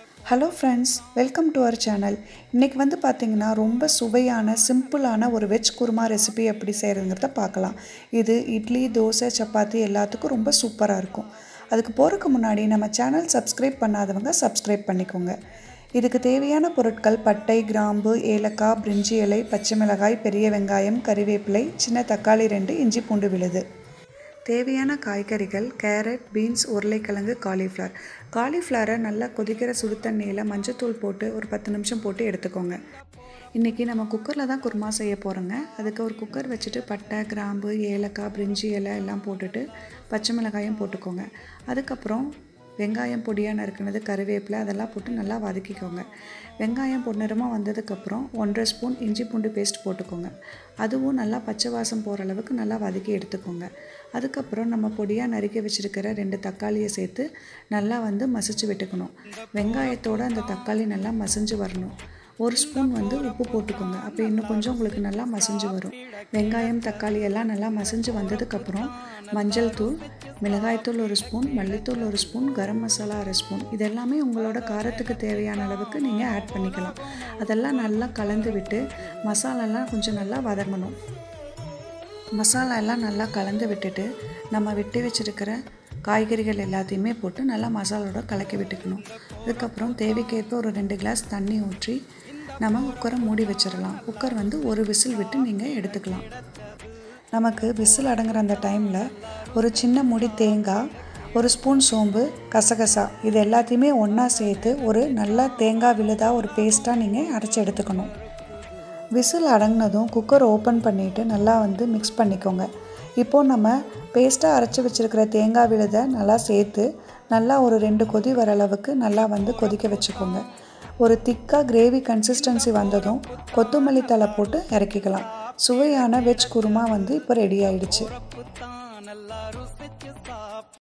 hello friends welcome to our channel இன்றைக்கி வந்து பார்த்திங்கன்னா ரொம்ப சுவையான சிம்பிளான ஒரு வெஜ் குருமா ரெசிபி எப்படி செய்கிறதுங்கிறத பார்க்கலாம் இது இட்லி தோசை சப்பாத்தி எல்லாத்துக்கும் ரொம்ப சூப்பராக இருக்கும் அதுக்கு போகிறதுக்கு முன்னாடி நம்ம சேனல் சப்ஸ்கிரைப் பண்ணாதவங்க சப்ஸ்கிரைப் பண்ணிக்கோங்க இதுக்கு தேவையான பொருட்கள் பட்டை கிராம்பு ஏலக்காய் பிரிஞ்சி இலை பச்சை மிளகாய் பெரிய வெங்காயம் கறிவேப்பிலை சின்ன தக்காளி ரெண்டு இஞ்சி பூண்டு விழுது தேவையான காய்கறிகள் கேரட் பீன்ஸ் உருளைக்கிழங்கு காலிஃப்ளவர் காலிஃப்ளவரை நல்லா கொதிக்கிற சுடு தண்ணியில் மஞ்சத்தூள் போட்டு ஒரு பத்து நிமிஷம் போட்டு எடுத்துக்கோங்க இன்றைக்கி நம்ம குக்கரில் தான் குருமா செய்ய போகிறோங்க அதுக்கு ஒரு குக்கர் வச்சுட்டு பட்டை கிராம்பு ஏலக்காய் பிரிஞ்சி இலை எல்லாம் போட்டுட்டு பச்சை மிளகாயும் போட்டுக்கோங்க அதுக்கப்புறம் வெங்காயம் பொடியாக நறுக்குனது கருவேப்பிலை அதெல்லாம் போட்டு நல்லா வதக்கிக்கோங்க வெங்காயம் பொன்னிறமாக வந்ததுக்கப்புறம் ஒன்றரை ஸ்பூன் இஞ்சி பூண்டு பேஸ்ட் போட்டுக்கோங்க அதுவும் நல்லா பச்சை வாசம் போகிற அளவுக்கு நல்லா வதக்கி எடுத்துக்கோங்க அதுக்கப்புறம் நம்ம பொடியாக நறுக்கி வச்சுருக்கிற ரெண்டு தக்காளியை சேர்த்து நல்லா வந்து மசிச்சு விட்டுக்கணும் வெங்காயத்தோடு அந்த தக்காளி நல்லா மசிஞ்சு வரணும் ஒரு ஸ்பூன் வந்து உப்பு போட்டுக்கோங்க அப்போ இன்னும் கொஞ்சம் உங்களுக்கு நல்லா மசிஞ்சு வரும் வெங்காயம் தக்காளி எல்லாம் நல்லா மசிஞ்சு வந்ததுக்கப்புறம் மஞ்சள் தூள் மிளகாய்த்தூள் ஒரு ஸ்பூன் மல்லித்தூள் ஒரு ஸ்பூன் கரம் மசாலா அரை ஸ்பூன் இது எல்லாமே உங்களோட காரத்துக்கு தேவையான அளவுக்கு நீங்கள் ஆட் பண்ணிக்கலாம் அதெல்லாம் நல்லா கலந்து விட்டு மசாலாலாம் கொஞ்சம் நல்லா வதங்கணும் மசாலா எல்லாம் நல்லா கலந்து விட்டுட்டு நம்ம விட்டு வச்சுருக்கிற காய்கறிகள் எல்லாத்தையுமே போட்டு நல்லா மசாலோட கலக்கி விட்டுக்கணும் அதுக்கப்புறம் தேவைக்கேற்ப ஒரு ரெண்டு கிளாஸ் தண்ணி ஊற்றி நம்ம குக்கரை மூடி வச்சிடலாம் குக்கர் வந்து ஒரு விசில் விட்டு நீங்கள் எடுத்துக்கலாம் நமக்கு விசில் அடங்குற அந்த டைமில் ஒரு சின்ன முடி தேங்காய் ஒரு ஸ்பூன் சோம்பு கசகசா இது எல்லாத்தையுமே ஒன்றா சேர்த்து ஒரு நல்லா தேங்காய் விழுதாக ஒரு பேஸ்ட்டாக நீங்கள் அரைச்சி எடுத்துக்கணும் விசில் அடங்கினதும் குக்கர் ஓப்பன் பண்ணிவிட்டு நல்லா வந்து மிக்ஸ் பண்ணிக்கோங்க இப்போது நம்ம பேஸ்ட்டாக அரைச்சி வச்சுருக்கிற தேங்காய் விழுதை நல்லா சேர்த்து நல்லா ஒரு ரெண்டு கொதி வர அளவுக்கு நல்லா வந்து கொதிக்க வச்சுக்கோங்க ஒரு திக்காக கிரேவி கன்சிஸ்டன்சி வந்ததும் கொத்தமல்லி தலை போட்டு இறக்கிக்கலாம் சுவையான வெஜ் குருமா வந்து இப்போ ரெடி ஆயிடுச்சு